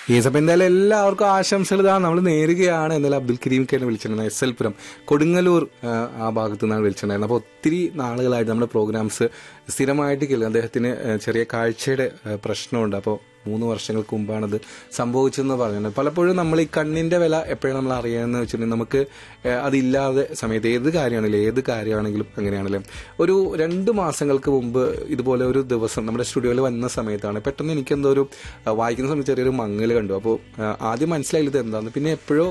ഈ സമയം എന്തായാലും എല്ലാവർക്കും ആശംസകൾ ഇതാ നമ്മൾ നേരുകയാണ് എന്നാലും അബ്ദുൽ കരീം കെന്നെ വിളിച്ചിട്ടുണ്ടായിരുന്നു എസ് എൽ പുരം കൊടുങ്ങല്ലൂർ ആ, ആ ഭാഗത്തു നിന്നാണ് വിളിച്ചിട്ടുണ്ടായിരുന്നത് അപ്പോൾ ഒത്തിരി നാളുകളായിട്ട് നമ്മുടെ പ്രോഗ്രാംസ് സ്ഥിരമായിട്ട് കേൾക്കുക അദ്ദേഹത്തിന് ആ, ചെറിയ കാഴ്ചയുടെ ആ, പ്രശ്നമുണ്ട് അപ്പോൾ മൂന്ന് വർഷങ്ങൾക്ക് മുമ്പാണത് സംഭവിച്ചതെന്ന് പറയുന്നത് പലപ്പോഴും നമ്മൾ ഈ കണ്ണിന്റെ വില എപ്പോഴും നമ്മൾ അറിയാമെന്ന് വെച്ചിട്ടുണ്ടെങ്കിൽ നമുക്ക് ഏഹ്, അതില്ലാതെ സമയത്ത് ഏത് കാര്യമാണെങ്കിലും ഏത് കാര്യമാണെങ്കിലും അങ്ങനെയാണെങ്കിലും ഒരു രണ്ട് മാസങ്ങൾക്ക് മുമ്പ് ഇതുപോലെ ഒരു ദിവസം നമ്മുടെ സ്റ്റുഡിയോയിൽ വന്ന സമയത്താണ് പെട്ടെന്ന് എനിക്ക് എന്തോ ഒരു ആ, വായിക്കുന്ന സമയത്ത് ചെറിയൊരു മങ്ങൽ കണ്ടു അപ്പോൾ ആദ്യം മനസ്സിലായില്ല ഇത് എന്താന്ന് പിന്നെ എപ്പോഴോ